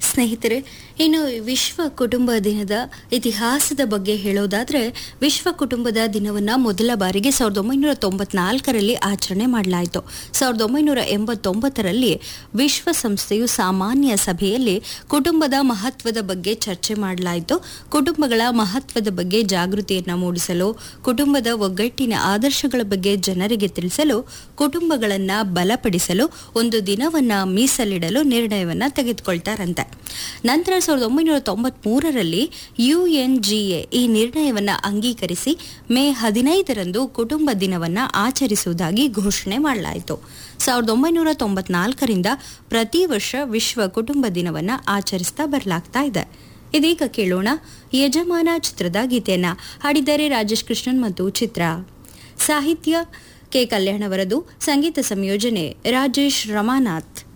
ಸ್ನೇಹಿತರೆ ಇನ್ನು ವಿಶ್ವ ಕುಟುಂಬ ದಿನದ ಇತಿಹಾಸದ ಬಗ್ಗೆ ಹೇಳೋದಾದ್ರೆ ವಿಶ್ವ ಕುಟುಂಬದ ದಿನವನ್ನ ಮೊದಲ ಬಾರಿಗೆ ಸಾವಿರದ ಒಂಬೈನೂರ ತೊಂಬತ್ನಾಲ್ಕರಲ್ಲಿ ಆಚರಣೆ ಮಾಡಲಾಯಿತು ಸಾವಿರದ ಒಂಬೈನೂರ ಎಂಬತ್ತೊಂಬತ್ತರಲ್ಲಿ ವಿಶ್ವಸಂಸ್ಥೆಯು ಸಾಮಾನ್ಯ ಸಭೆಯಲ್ಲಿ ಕುಟುಂಬದ ಮಹತ್ವದ ಬಗ್ಗೆ ಚರ್ಚೆ ಮಾಡಲಾಯಿತು ಕುಟುಂಬಗಳ ಮಹತ್ವದ ಬಗ್ಗೆ ಜಾಗೃತಿಯನ್ನ ಮೂಡಿಸಲು ಕುಟುಂಬದ ಒಗ್ಗಟ್ಟಿನ ಆದರ್ಶಗಳ ಬಗ್ಗೆ ಜನರಿಗೆ ತಿಳಿಸಲು ಕುಟುಂಬಗಳನ್ನ ಬಲಪಡಿಸಲು ಒಂದು ದಿನವನ್ನ ಮೀಸಲಿಡಲು ನಿರ್ಣಯವನ್ನ ತೆಗೆದುಕೊಳ್ತಾರಂತೆ ನಂತರ ಸಾವಿರದ ಒಂಬೈನೂರ ತೊಂಬತ್ ಮೂರರಲ್ಲಿ ಯುಎನ್ಜಿಎ ಈ ನಿರ್ಣಯವನ್ನ ಅಂಗೀಕರಿಸಿ ಮೇ ಹದಿನೈದರಂದು ಕುಟುಂಬ ದಿನವನ್ನ ಆಚರಿಸುವುದಾಗಿ ಘೋಷಣೆ ಮಾಡಲಾಯಿತು ಸಾವಿರದ ಒಂಬೈನೂರ ತೊಂಬತ್ನಾಲ್ಕರಿಂದ ಪ್ರತಿ ವರ್ಷ ವಿಶ್ವ ಕುಟುಂಬ ದಿನವನ್ನ ಆಚರಿಸ್ತಾ ಬರಲಾಗ್ತಾ ಇದೆ ಇದೀಗ ಕೇಳೋಣ ಯಜಮಾನ ಚಿತ್ರದ ಗೀತೆಯನ್ನ ಹಾಡಿದ್ದಾರೆ ರಾಜೇಶ್ ಕೃಷ್ಣನ್ ಮತ್ತು ಚಿತ್ರ ಸಾಹಿತ್ಯ ಕೆ ಕಲ್ಯಾಣವರದು ಸಂಗೀತ ಸಂಯೋಜನೆ ರಾಜೇಶ್ ರಮಾನಾಥ್